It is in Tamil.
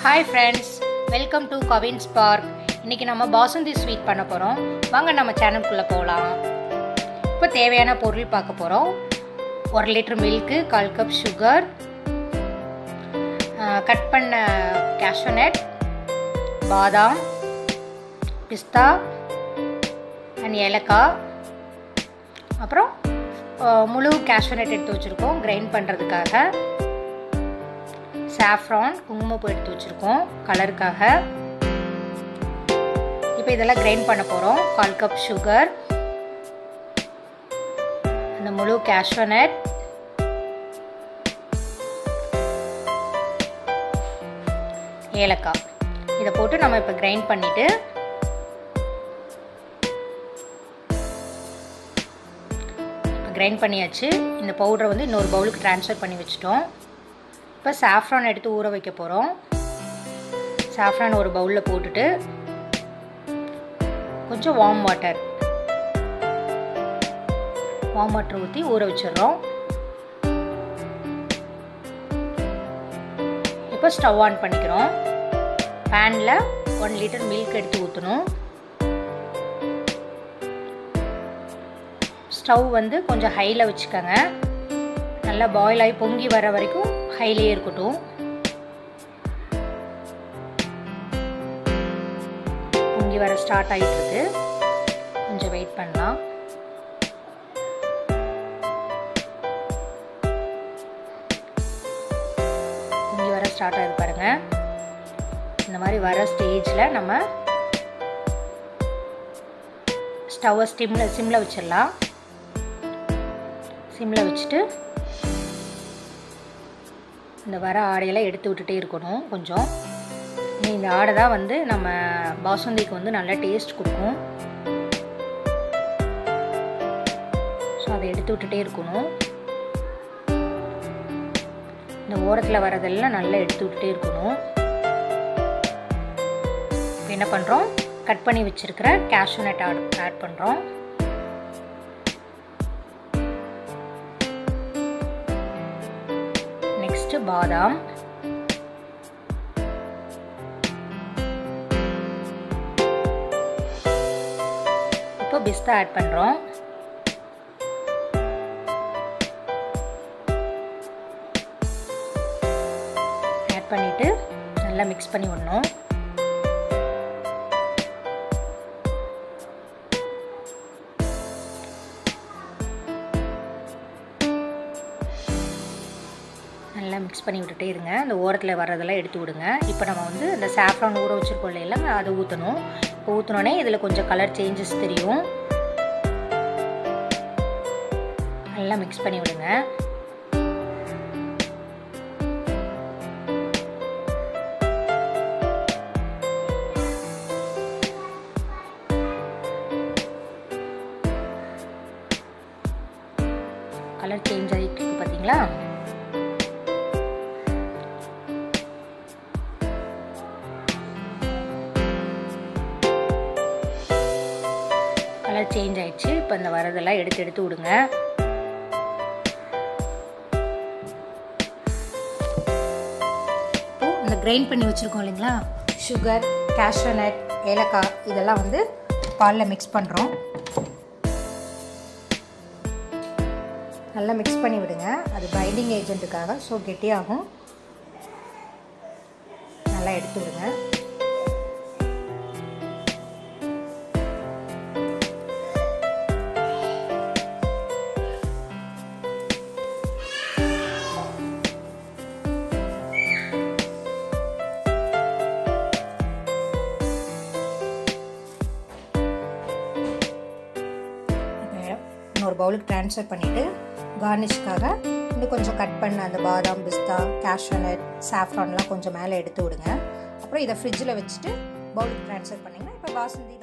hi friends welcome to Kavin's park இன்றைக்கி நம்ம பாசுந்தி ஸ்வீட் பண்ண போகிறோம் வாங்க நம்ம சேனலுக்குள்ளே போகலாம் இப்போ தேவையான பொருள் பார்க்க போகிறோம் ஒரு லிட்டர் மில்க்கு கால் கப் சுகர் கட் பண்ண கேஷ்யூநட் பாதாம் பிஸ்தா அண்ட் ஏலக்காய் அப்புறம் அஹ், முழு கேஷ்யூநட் எடுத்து வச்சுருக்கோம் கிரைண்ட் பண்ணுறதுக்காக சாஃப்ரான் குங்குமப்பூ எடுத்து வச்சுருக்கோம் கலருக்காக இப்போ இதெல்லாம் கிரைண்ட் பண்ண போகிறோம் கால் கப் சுகர் அந்த முழு கேஷ்யூநட் ஏலக்காய் இதை போட்டு நம்ம இப்போ கிரைண்ட் பண்ணிவிட்டு கிரைண்ட் பண்ணியாச்சு இந்த பவுடரை வந்து இன்னொரு பவுலுக்கு ட்ரான்ஸ்ஃபர் பண்ணி வச்சுட்டோம் இப்போ சாஃப்ரான் எடுத்து ஊற வைக்க போகிறோம் சாஃப்ரான் ஒரு பவுலில் போட்டுட்டு கொஞ்சம் வார்ம் வாட்டர் வார்ம் வாட்டர் ஊற்றி ஊற வச்சிடுறோம் இப்போ ஸ்டவ் ஆன் பண்ணிக்கிறோம் பேனில் ஒன் லிட்டர் மில்க் எடுத்து ஊற்றணும் ஸ்டவ் வந்து கொஞ்சம் ஹையில் வச்சுக்கோங்க நல்லா பாயில் ஆகி பொங்கி வர வரைக்கும் ஹைலேயே இருக்கட்டும் பொங்கி வர ஸ்டார்ட் ஆகிட்டு இருக்கு கொஞ்சம் வெயிட் பண்ணலாம் பொங்கி வர ஸ்டார்ட் ஆகுது பாருங்க இந்த மாதிரி வர ஸ்டேஜில் நம்ம ஸ்டவ்வை ஸ்டிம்மில் சிம்மில் வச்சிடலாம் சிம்மில் வச்சுட்டு இந்த வர ஆடையெல்லாம் எடுத்து விட்டுட்டே இருக்கணும் கொஞ்சம் இந்த ஆடை தான் வந்து நம்ம பாசுந்திக்கு வந்து நல்ல டேஸ்ட் கொடுக்கும் ஸோ அதை எடுத்து விட்டுட்டே இருக்கணும் இந்த ஓரத்தில் வரதெல்லாம் நல்லா எடுத்து விட்டுட்டே இருக்கணும் இப்போ என்ன பண்ணுறோம் கட் பண்ணி வச்சுருக்கிற கேஷ்யூ நட் ஆட் ஆட் பண்ணுறோம் நெக்ஸ்ட் பாதாம் இப்போ பிஸ்தா ஆட் பண்ணுறோம் ஆட் பண்ணிட்டு நல்லா மிக்ஸ் பண்ணி விடணும் நல்லா மிக்ஸ் பண்ணி விட்டுட்டே இருங்க அந்த ஓரத்தில் வர்றதெல்லாம் எடுத்து விடுங்க இப்போ நம்ம வந்து இந்த சாஃப்ரான் ஊற வச்சுருக்கோம் இல்லைங்களா அதை ஊற்றணும் இப்போ ஊற்றினோடனே இதில் கொஞ்சம் கலர் சேஞ்சஸ் தெரியும் நல்லா மிக்ஸ் பண்ணி விடுங்க கலர் சேஞ்ச் ஆகிட்டு இருக்கு பார்த்தீங்களா கலர் சேஞ்ச் ஆயிடுச்சு இப்போ இந்த வரதெல்லாம் எடுத்து எடுத்து விடுங்க இப்போ இந்த கிரைண்ட் பண்ணி வச்சுருக்கோம் இல்லைங்களா சுகர் கேஷ்யூநட் ஏலக்காய் இதெல்லாம் வந்து பாலில் மிக்ஸ் பண்ணுறோம் நல்லா மிக்ஸ் பண்ணி விடுங்க அது பைண்டிங் ஏஜென்ட்டுக்காக ஸோ கெட்டியாகும் நல்லா எடுத்து விடுங்க இன்னொரு பவுலுக்கு ட்ரான்ஸ்ஃபர் பண்ணிவிட்டு கார்னிஷ்க்காக இன்னும் கொஞ்சம் கட் பண்ண அந்த பாதாம் பிஸ்தா கேஷ்யூநட் சாஃப்ரான்லாம் கொஞ்சம் மேலே எடுத்து விடுங்க அப்புறம் இதை ஃப்ரிட்ஜில் வச்சுட்டு பவுலுக்கு ட்ரான்ஸ்ஃபர் பண்ணிங்கன்னா இப்போ பாசுந்தி